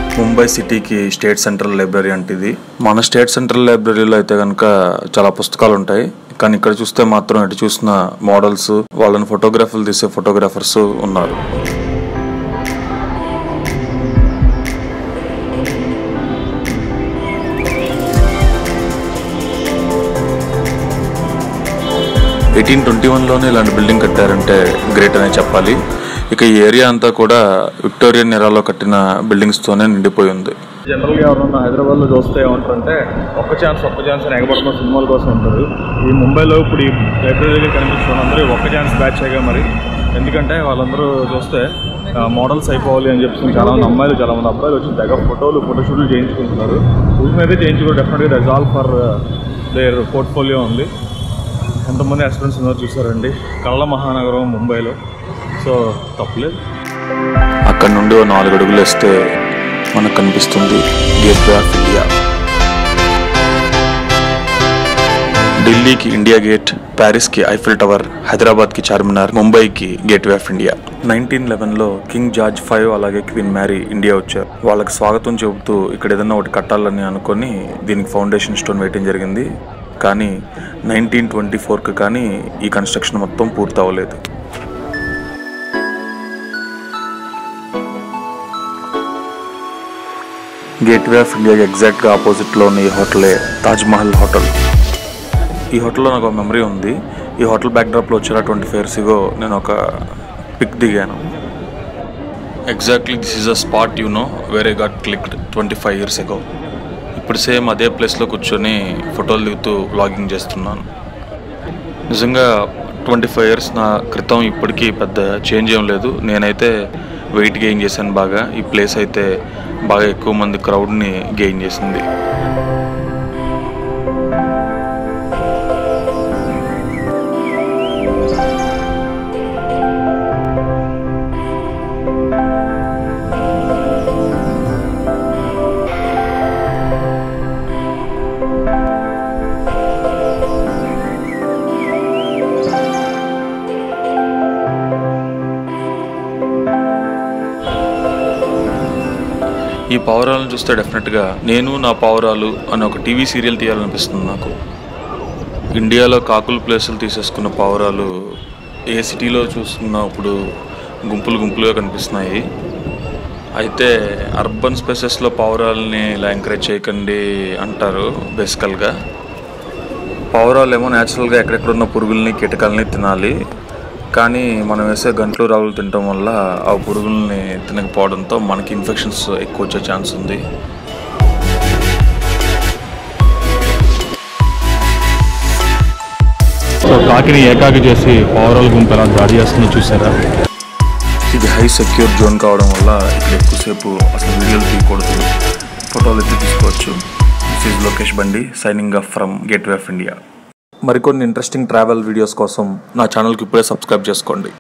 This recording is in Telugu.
ముంబై సిటీకి స్టేట్ సెంట్రల్ లైబ్రరీ అంటే ఇది మన స్టేట్ సెంట్రల్ లైబ్రరీలో అయితే కనుక చాలా పుస్తకాలు ఉంటాయి కానీ ఇక్కడ చూస్తే మాత్రం ఇటు చూసిన మోడల్స్ వాళ్ళని ఫోటోగ్రాఫర్లు తీసే ఫోటోగ్రాఫర్స్ ఉన్నారు ఎయిటీన్ ట్వంటీ వన్లోనే ఇలాంటి బిల్డింగ్ కట్టారంటే గ్రేట్ అనే చెప్పాలి ఇక ఈ ఏరియా అంతా కూడా విక్టోరియన్ ఎరాలో కట్టిన బిల్డింగ్స్తోనే నిండిపోయి ఉంది జనరల్గా ఎవరన్నా హైదరాబాద్లో చూస్తే ఏమంటారంటే ఒక్క ఛాన్స్ ఒక్క ఛాన్స్ అని ఎగబడుతున్న సినిమాల కోసం ఉంటారు ఈ ముంబైలో ఇప్పుడు ఈ లైబ్రరీ దగ్గర కనిపిస్తున్న అందరూ ఒక్క ఛాన్స్ బ్యాచ్ అయ్యగా మరి ఎందుకంటే వాళ్ళందరూ చూస్తే మోడల్స్ అయిపోవాలి అని చెప్పి చాలా మంది అమ్మాయిలు చాలా మంది అబ్బాయిలు వచ్చి దగ్గర ఫోటోలు ఫోటోషూట్లు చేయించుకుంటున్నారు ఊరిని అయితే చేయించుకో డెఫినెట్గా thus all for their portfolio ఉంది ఎంతమంది ఎక్స్పీరియన్స్ ఉన్నారో చూసారండి కళ్ళ మహానగరం ముంబైలో సో తప్పలేదు అక్కడ నుండి ఓ నాలుగు అడుగులు వేస్తే మనకు కనిపిస్తుంది గేట్ వే ఆఫ్ ఇండియా ఢిల్లీకి ఇండియా గేట్ ప్యారిస్కి ఐఫిల్ టవర్ హైదరాబాద్కి చార్మినార్ ముంబైకి Gateway of India nineteen లెవెన్లో కింగ్ జార్జ్ ఫైవ్ అలాగే క్వీన్ మ్యారీ ఇండియా వచ్చారు వాళ్ళకి స్వాగతం చెబుతూ ఇక్కడ ఏదైనా ఒకటి కట్టాలని అనుకొని దీనికి ఫౌండేషన్ స్టోన్ వేయటం జరిగింది కానీ నైన్టీన్ ట్వంటీ ఫోర్కి కానీ ఈ కన్స్ట్రక్షన్ మొత్తం పూర్తి అవ్వలేదు గేట్వే ఆఫ్ ఇండియాకి ఎగ్జాక్ట్గా ఆపోజిట్లో ఉన్న ఈ హోటలే తాజ్ మహల్ హోటల్ ఈ హోటల్లో నాకు ఒక మెమరీ ఉంది ఈ హోటల్ బ్యాక్డ్రాప్లో వచ్చిన ట్వంటీ ఫైవ్ ఇయర్స్ ఇగో నేను ఒక పిక్ దిగాను exactly this is a spot you know where got clicked twenty five years ago ఇప్పుడు సేమ్ అదే ప్లేస్లో కూర్చొని ఫోటోలు దిగుతూ వ్లాగింగ్ చేస్తున్నాను నిజంగా ట్వంటీ ఫైవ్ ఇయర్స్ నా క్రితం ఇప్పటికీ పెద్ద చేంజ్ ఏం లేదు నేనైతే వెయిట్ గెయిన్ చేశాను బాగా ఈ ప్లేస్ అయితే బాగా ఎక్కువ మంది క్రౌడ్ని గెయిన్ చేసింది ఈ పావురాలను చూస్తే డెఫినెట్గా నేను నా పావురాలు అని ఒక టీవీ సీరియల్ తీయాలనిపిస్తుంది నాకు ఇండియాలో కాకుల ప్లేసులు తీసేసుకున్న పావురాలు ఏ సిటీలో చూసుకున్నప్పుడు గుంపులు గుంపులుగా కనిపిస్తున్నాయి అయితే అర్బన్ స్పేసెస్లో పావురాలని ఇలా ఎంకరేజ్ చేయకండి అంటారు బేసికల్గా పావురాలు ఏమో న్యాచురల్గా ఎక్కడెక్కడ ఉన్న పురుగుల్ని కీటకాలని తినాలి కానీ మనం వేసే గంటలు రావులు తినడం వల్ల ఆ పురుగుల్ని తినకపోవడంతో మనకి ఇన్ఫెక్షన్స్ ఎక్కువ వచ్చే ఛాన్స్ ఉంది సో కాకిని ఏకాకి చేసి పావురాల గుంపు ఎలా దాడి చేస్తుందో చూసారా ఇది హై సెక్యూర్ జోన్ కావడం వల్ల ఇక్కడ ఎక్కువసేపు అసలు వీడియోలు తీయకూడదు ఫోటోలు ఎత్తి తీసుకోవచ్చు this is Lokesh Bandi signing off from gateway of India మరికొన్ని ఇంట్రెస్టింగ్ ట్రావెల్ వీడియోస్ కోసం నా ఛానల్కి ఇప్పుడే సబ్స్క్రైబ్ చేసుకోండి